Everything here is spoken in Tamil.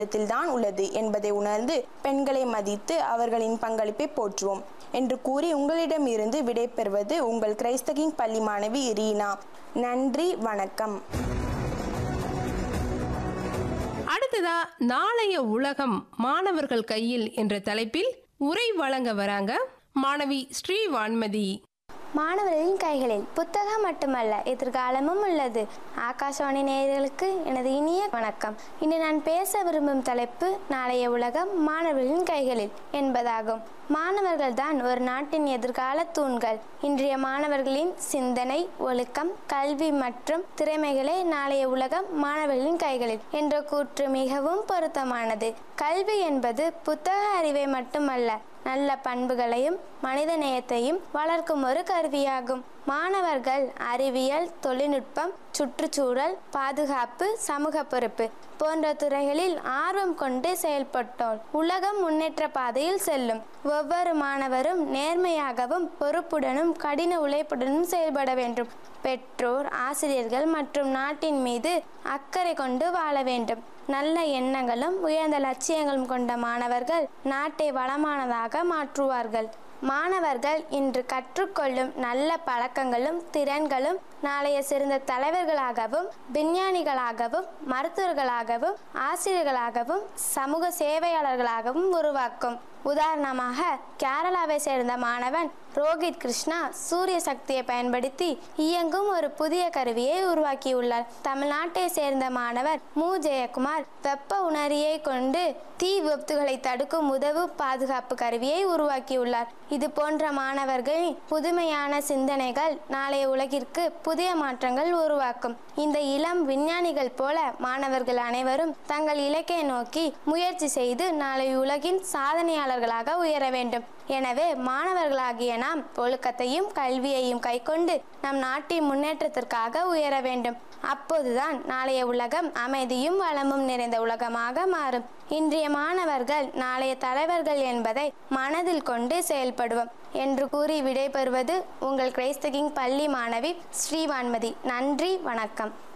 தான் உள்ளது என்பதை உணர்ந்து பெண்களை மதித்து அவர்களின் பங்களிப்பை போற்றுவோம் என்று கூறி உங்களிடமிருந்து விடைபெறுவது உங்கள் கிரைஸ்தகிங் பள்ளி மாணவி ரீனா நன்றி வணக்கம் அடுத்ததா நாளைய உலகம் மாணவர்கள் கையில் என்ற தலைப்பில் உரை வழங்க வராங்க மாணவி ஸ்ரீ வான்மதி மாணவர்களின் கைகளில் புத்தகம் மட்டுமல்ல எதிர்காலமும் உள்ளது ஆகாஷவாணி நேயர்களுக்கு எனது இனிய வணக்கம் இன்று நான் பேச விரும்பும் தலைப்பு நாளைய உலகம் மாணவர்களின் கைகளில் என்பதாகும் மாணவர்கள் தான் ஒரு நாட்டின் எதிர்கால தூண்கள் இன்றைய மாணவர்களின் சிந்தனை ஒழுக்கம் கல்வி மற்றும் திறமைகளே நாளைய உலகம் மாணவர்களின் கைகளில் என்ற கூற்று மிகவும் பொருத்தமானது கல்வி என்பது புத்தக அறிவை மட்டுமல்ல நல்ல பண்புகளையும் மனித நேயத்தையும் வளர்க்கும் ஒரு கருவியாகும் மாணவர்கள் அறிவியல் தொழில்நுட்பம் சுற்றுச்சூழல் பாதுகாப்பு சமூக பொறுப்பு போன்ற துறைகளில் ஆர்வம் கொண்டு செயல்பட்டோர் உலகம் முன்னேற்ற பாதையில் செல்லும் ஒவ்வொரு மாணவரும் நேர்மையாகவும் பொறுப்புடனும் கடின உழைப்புடனும் செயல்பட வேண்டும் பெற்றோர் ஆசிரியர்கள் மற்றும் நாட்டின் மீது அக்கறை கொண்டு வாழ வேண்டும் நல்ல எண்ணங்களும் உயர்ந்த லட்சியங்களும் கொண்ட மாணவர்கள் நாட்டை வளமானதாக மாற்றுவார்கள் மாணவர்கள் இன்று கற்றுக்கொள்ளும் நல்ல பழக்கங்களும் திறன்களும் நாளைய சிறந்த தலைவர்களாகவும் விஞ்ஞானிகளாகவும் மருத்துவர்களாகவும் ஆசிரியர்களாகவும் சமூக சேவையாளர்களாகவும் உருவாக்கும் உதாரணமாக கேரளாவை சேர்ந்த மாணவன் ரோஹித் கிருஷ்ணா சூரிய சக்தியை பயன்படுத்தி இயங்கும் ஒரு புதிய கருவியை உருவாக்கியுள்ளார் தமிழ்நாட்டை சேர்ந்த மாணவர் மு ஜெயக்குமார் வெப்ப உணரியை கொண்டு தீ விபத்துகளை தடுக்கும் உதவு பாதுகாப்பு கருவியை உருவாக்கியுள்ளார் இது போன்ற மாணவர்களின் புதுமையான சிந்தனைகள் நாளைய உலகிற்கு புதிய மாற்றங்கள் உருவாக்கும் இந்த இளம் விஞ்ஞானிகள் போல மாணவர்கள் அனைவரும் தங்கள் இலக்கை நோக்கி முயற்சி செய்து நாளை உலகின் சாதனையாளர்களாக உயர வேண்டும் எனவே மாணவர்களாகிய நாம் ஒழுக்கத்தையும் கல்வியையும் கைக்கொண்டு நம் நாட்டின் முன்னேற்றத்திற்காக உயர வேண்டும் அப்போதுதான் நாளைய உலகம் அமைதியும் வளமும் நிறைந்த உலகமாக மாறும் இன்றைய மாணவர்கள் நாளைய தலைவர்கள் என்பதை மனதில் கொண்டு செயல்படுவோம் என்று கூறி விடைபெறுவது உங்கள் கிரைஸ்தகிங் பள்ளி மாணவி ஸ்ரீவான்மதி நன்றி வணக்கம்